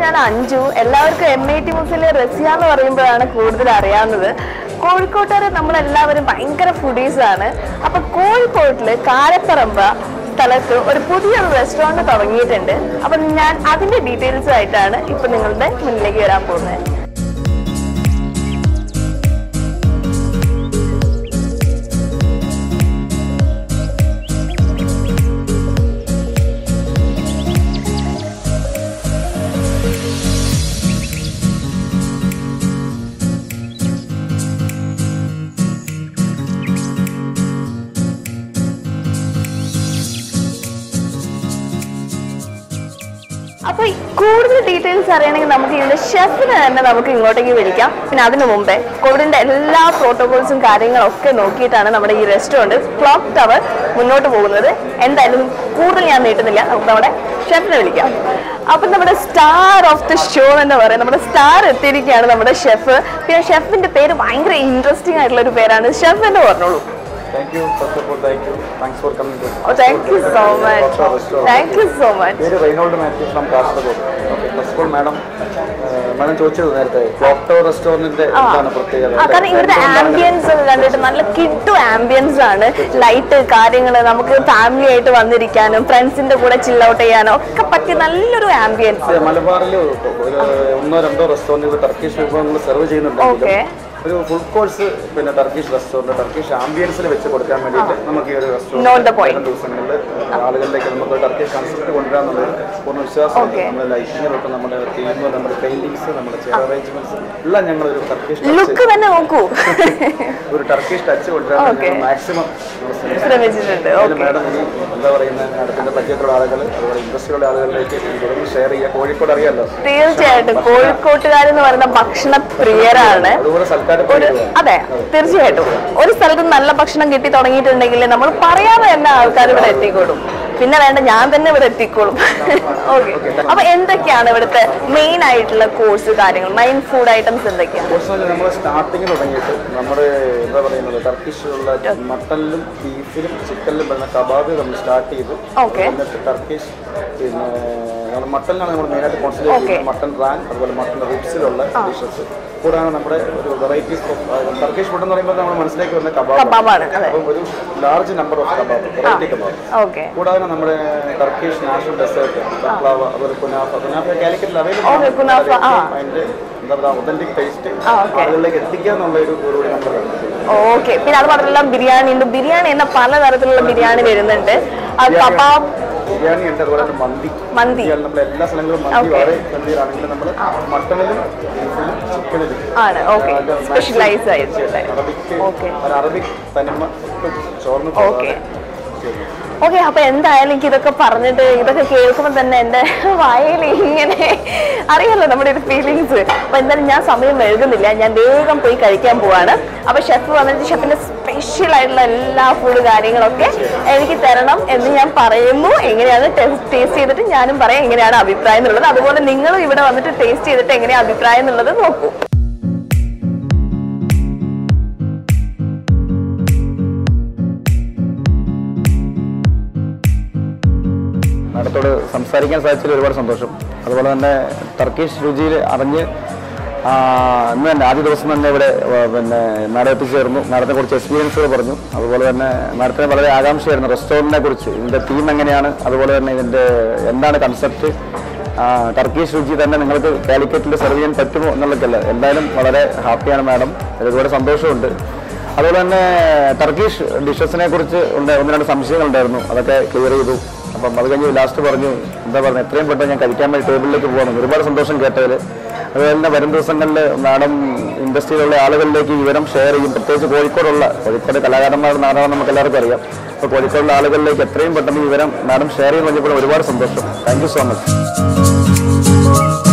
ഞാൻ അഞ്ജു എല്ലാവർക്കും M I T മുസിലെ റസിയ എന്ന് പറയുമ്പോഴാണ് കൂടുതൽ അറിയാവുന്നത് കോഴിക്കോട്ടുകാരെ നമ്മളെല്ലാവരും ഭയങ്കര ഫുഡീസ് ആണ് അപ്പൊ കോഴിക്കോട്ടില് കാരപ്പറമ്പ സ്ഥലത്ത് ഒരു പുതിയൊരു റെസ്റ്റോറൻറ്റ് തുടങ്ങിയിട്ടുണ്ട് അപ്പൊ ഞാൻ അതിന്റെ ഡീറ്റെയിൽസ് ആയിട്ടാണ് ഇപ്പൊ നിങ്ങളുടെ മുന്നിലേക്ക് വരാൻ പോകുന്നത് അപ്പൊ ഈ കൂടുതൽ ഡീറ്റെയിൽസ് അറിയണമെങ്കിൽ നമുക്ക് ഇതിന്റെ ഷെഫിനെ തന്നെ നമുക്ക് ഇങ്ങോട്ടേക്ക് വിളിക്കാം പിന്നെ അതിനു മുമ്പേ കോവിഡിന്റെ എല്ലാ പ്രോട്ടോകോൾസും കാര്യങ്ങളും ഒക്കെ നോക്കിയിട്ടാണ് നമ്മുടെ ഈ റെസ്റ്റോറൻറ്റ് ക്ലോക്ക് ടവർ മുന്നോട്ട് പോകുന്നത് എന്തായാലും കൂടുതൽ ഞാൻ നീട്ടുന്നില്ല നമുക്ക് നമ്മുടെ ഷെഫിനെ വിളിക്കാം അപ്പൊ നമ്മുടെ സ്റ്റാർ ഓഫ് ദി ഷോ എന്ന് പറയാം നമ്മുടെ സ്റ്റാർ എത്തിയിരിക്കുകയാണ് നമ്മുടെ ഷെഫ് പിന്നെ ഷെഫിന്റെ പേര് ഭയങ്കര ഇൻട്രസ്റ്റിംഗ് ആയിട്ടുള്ള ഒരു പേരാണ് ഷെഫ് എന്ന് പറഞ്ഞോളൂ thank you first of all thank you thanks for coming oh thank you so much thank you so much പേര് Reynold Mathew from Kasaragod okay first of all madam madam ചോദിച്ചത് നേരത്തെ ക്ലോക്ക് ടവർ റെസ്റ്റോറൻറ്റിന്റെ എന്താണ് പ്രത്യേകത ആ കാരണം ഇവിടുത്തെ ആംബിയൻസ് ഒക്കെ കണ്ടിട്ട് നല്ല കിട്ടു ആംബിയൻസ് ആണ് ലൈറ്റ് കാര്യങ്ങൾ നമുക്ക് ഫാമിലി ആയിട്ട് വന്നിരിക്കാനും ഫ്രണ്ട്സിന്റെ കൂടെ ചിൽ ഔട്ട് ചെയ്യാനും ഒക്കെ പറ്റിയ നല്ലൊരു ആംബിയൻസ് ഇത് മലബാറിൽ ഒരു ഒന്നോ രണ്ടോ റെസ്റ്റോറൻറ്റുകൾ ടർക്കിഷ് വിഭവങ്ങൾ സെർവ് Okay. ചെയ്യുന്നുണ്ടെങ്കിലും ഒരു ഫുൾ കോഴ്സ് പിന്നെ ടർക്കിഷ് റെസ്റ്റോറൻറ്റ് ടർക്കിഷ് ആംബിയൻസിൽ വെച്ച് കൊടുക്കാൻ വേണ്ടിയിട്ട് നമുക്ക് ഈ ഒരു Note the point. വരും ദിവസങ്ങളിൽ ആളുകളിലേക്ക് നമുക്ക് ടർക്കിഷ് കൺസെപ്റ്റ് കൊണ്ടുവരാന്നുള്ളത് പൂർണ്ണ വിശ്വാസം Okay. നമ്മുടെ ലൈറ്റിംഗ് തൊട്ട് നമ്മുടെ തീം നമ്മുടെ പെയിന്റിങ്സ് നമ്മുടെ ചെയർ അറേഞ്ച്മെന്റ്സ് എല്ലാം ഞങ്ങൾ ഒരു ടർക്കിഷ് ലുക്ക് തന്നെ നോക്കൂ ഒരു ടർക്കിഷ് ടച്ച് കൊണ്ടുവരാൻ Okay. മാക്സിമം ശ്രമിച്ചിട്ടുണ്ട് ഓക്കെ മാഡം ഇനി എന്താ പറയുന്ന മാഡത്തിന്റെ പരിചയത്തിലുള്ള ആളുകൾ അതുപോലെ ഇൻഡസ്ട്രിയുള്ള ആളുകളിലേക്ക് ഇതൊന്ന് ഷെയർ ചെയ്യുക കോഴിക്കോട് അറിയാലോ തീർച്ചയായിട്ടും കോഴിക്കോട്ടുകാരെന്ന് പറയുന്ന ഭക്ഷണ പ്രിയരാണ് അതുപോലെ സൽക്കാരം ഒരു അതെ തീർച്ചയായിട്ടും ഒരു സ്ഥലത്ത് നല്ല ഭക്ഷണം കിട്ടി തുടങ്ങിയിട്ടുണ്ടെങ്കിൽ നമ്മൾ പറയാതെ തന്നെ ആൾക്കാർ ഇവിടെ എത്തിക്കോളും പിന്നെ വേണ്ട ഞാൻ തന്നെ ഇവിടെ എത്തിക്കോളും ഓക്കെ അപ്പൊ എന്തൊക്കെയാണ് ഇവിടുത്തെ മെയിൻ ആയിട്ടുള്ള കോഴ്സ് കാര്യങ്ങൾ മെയിൻ ഫുഡ് ഐറ്റംസ് എന്തൊക്കെയാണ് പേഴ്സണലി നമ്മൾ സ്റ്റാർട്ടിങ് തുടങ്ങിയിട്ട് നമ്മുടെ എന്താ പറയുന്നത് ടർക്കിഷിലുള്ള മട്ടനിലും ബീഫിലും ചിക്കനിലും വരുന്ന കബാബ് നമ്മൾ സ്റ്റാർട്ട് ചെയ്ത് ഓക്കെ എന്നിട്ട് ടർക്കിഷ് പിന്നെ നമ്മൾ മട്ടനിലാണ് നമ്മൾ മെയിനായിട്ട് കോൺസെൻട്രേറ്റ് Okay. ചെയ്യുന്നത് മട്ടൻ റാൻ അതുപോലെ മട്ടൻ റിബ്സിലുള്ള ഡിഷസ് കൂടാതെ നമ്മുടെ ഒരു വെറൈറ്റീസ് ഓഫ് ടർക്കിഷ് ഫുഡ് എന്ന് പറയുമ്പോൾ നമ്മൾ മനസ്സിലേക്ക് വരുന്ന കബാബ് കബാബാണ് അതെ അപ്പം ഒരു large number of kebab variety kebab okay കൂടാതെ നമ്മുടെ ടർക്കിഷ് നാഷണൽ ഡെസേർട്ട് ബക്ലാവ അതുപോലെ കുനാഫ കുനാഫ കാലിക്കറ്റിൽ അവൈലബിൾ Okay, കുനാഫ, ആ. അതിന്റെ എന്താ പറയുക ഒതന്റിക് ടേസ്റ്റ് ആ, okay. ആളുകളിലേക്ക് എത്തിക്കുക എന്നുള്ള ഒരു ഒരു നമ്മൾ ഓക്കെ പിന്നെ അത് മാത്രമല്ല ബിരിയാണി ഉണ്ട് ബിരിയാണി എന്ന പലതരത്തിലുള്ള ബിരിയാണി വരുന്നുണ്ട് ആ കബാബ് ബിരിയാണി ഉണ്ട് അതുപോലെ തന്നെ മന്തി മന്തി ബിരിയാണി നമ്മൾ എല്ലാ സ്ഥലങ്ങളിലും മന്തി Okay. വളരെ ഗംഭീരാണെങ്കിൽ നമ്മൾ മട്ടണിലും ബീഫിലും ചിക്കനിലും ആണ് ഓക്കെ സ്പെഷ്യലൈസ് ആയിട്ടുണ്ട് അറബിക്ക് Okay. ഒരു അറബിക് തനിമ ഒട്ടും ചോർന്ന് Okay. ശരി ഓക്കെ അപ്പൊ എന്തായാലും എനിക്ക് ഇതൊക്കെ പറഞ്ഞിട്ട് ഇതൊക്കെ കേൾക്കുമ്പോൾ തന്നെ എൻ്റെ വായിൽ ഇങ്ങനെ അറിയാലോ നമ്മുടെ ഒരു ഫീലിങ്സ് അപ്പൊ എന്തായാലും ഞാൻ സമയം എഴുതുന്നില്ല ഞാൻ വേഗം പോയി കഴിക്കാൻ പോവാണ് അപ്പൊ ഷെഫ് വന്നിട്ട് ഷെഫിന്റെ സ്പെഷ്യൽ ആയിട്ടുള്ള എല്ലാ ഫുഡ് കാര്യങ്ങളൊക്കെ എനിക്ക് തരണം എന്ന് ഞാൻ പറയുന്നു എങ്ങനെയാണ് ടേസ്റ്റ് ചെയ്തിട്ട് ഞാനും പറയാം എങ്ങനെയാണ് അഭിപ്രായം എന്നുള്ളത് അതുപോലെ നിങ്ങളും ഇവിടെ വന്നിട്ട് ടേസ്റ്റ് ചെയ്തിട്ട് എങ്ങനെയാണ് അഭിപ്രായം എന്നുള്ളത് നോക്കൂ മാഡത്തോട് സംസാരിക്കാൻ സാധിച്ചതിൽ ഒരുപാട് സന്തോഷം അതുപോലെ തന്നെ ടർക്കിഷ് രുചിയിൽ അറിഞ്ഞ് ആ, ഇന്ന് തന്നെ ആദ്യ ദിവസം തന്നെ ഇവിടെ ആ, പിന്നെ മാഡം എത്തിച്ചേർന്നു മാഡത്തെ കുറിച്ച് എക്സ്പീരിയൻസുകൾ പറഞ്ഞു അതുപോലെ തന്നെ മാഡത്തിന് വളരെ ആകാംക്ഷയായിരുന്നു റെസ്റ്റോറൻറ്റിനെ കുറിച്ച് ഇതിൻ്റെ തീം എങ്ങനെയാണ് അതുപോലെ തന്നെ ഇതിൻ്റെ എന്താണ് കൺസെപ്റ്റ് ടർക്കിഷ് രുചി തന്നെ നിങ്ങൾക്ക് കാലിക്കറ്റിൽ സെർവ് ചെയ്യാൻ പറ്റുമോ എന്നുള്ളതൊക്കെയല്ല എന്തായാലും വളരെ ഹാപ്പിയാണ് മാഡം ഒരുപാട് സന്തോഷമുണ്ട് അതുപോലെ തന്നെ ടർക്കിഷ് ഡിഷസിനെ കുറിച്ച് ഉണ്ട് ഒന്ന് രണ്ട് സംശയങ്ങളുണ്ടായിരുന്നു അതൊക്കെ ക്ലിയർ ചെയ്തു അപ്പം അത് കഴിഞ്ഞ് ലാസ്റ്റ് പറഞ്ഞു എന്താ പറയുക എത്രയും പെട്ടെന്ന് ഞാൻ കഴിക്കാൻ വേണ്ടി ടേബിളിലേക്ക് പോകണം ഒരുപാട് സന്തോഷം കേട്ടതിൽ അതുപോലെ തന്നെ വരും ദിവസങ്ങളിൽ മാഡം ഇൻഡസ്ട്രിയിലുള്ള ആളുകളിലേക്ക് ഈ വിവരം ഷെയർ ചെയ്യും പ്രത്യേകിച്ച് കോഴിക്കോടുള്ള കോഴിക്കോട് കലാകാരന്മാരുടെ നാടാണെന്ന് നമുക്ക് എല്ലാവർക്കും അറിയാം അപ്പോൾ കോഴിക്കോടുള്ള ആളുകളിലേക്ക് എത്രയും പെട്ടെന്ന് ഈ വിവരം മാഡം ഷെയർ ചെയ്യാൻ കഴിഞ്ഞപ്പോൾ ഒരുപാട് സന്തോഷം താങ്ക് യു സോ മച്ച്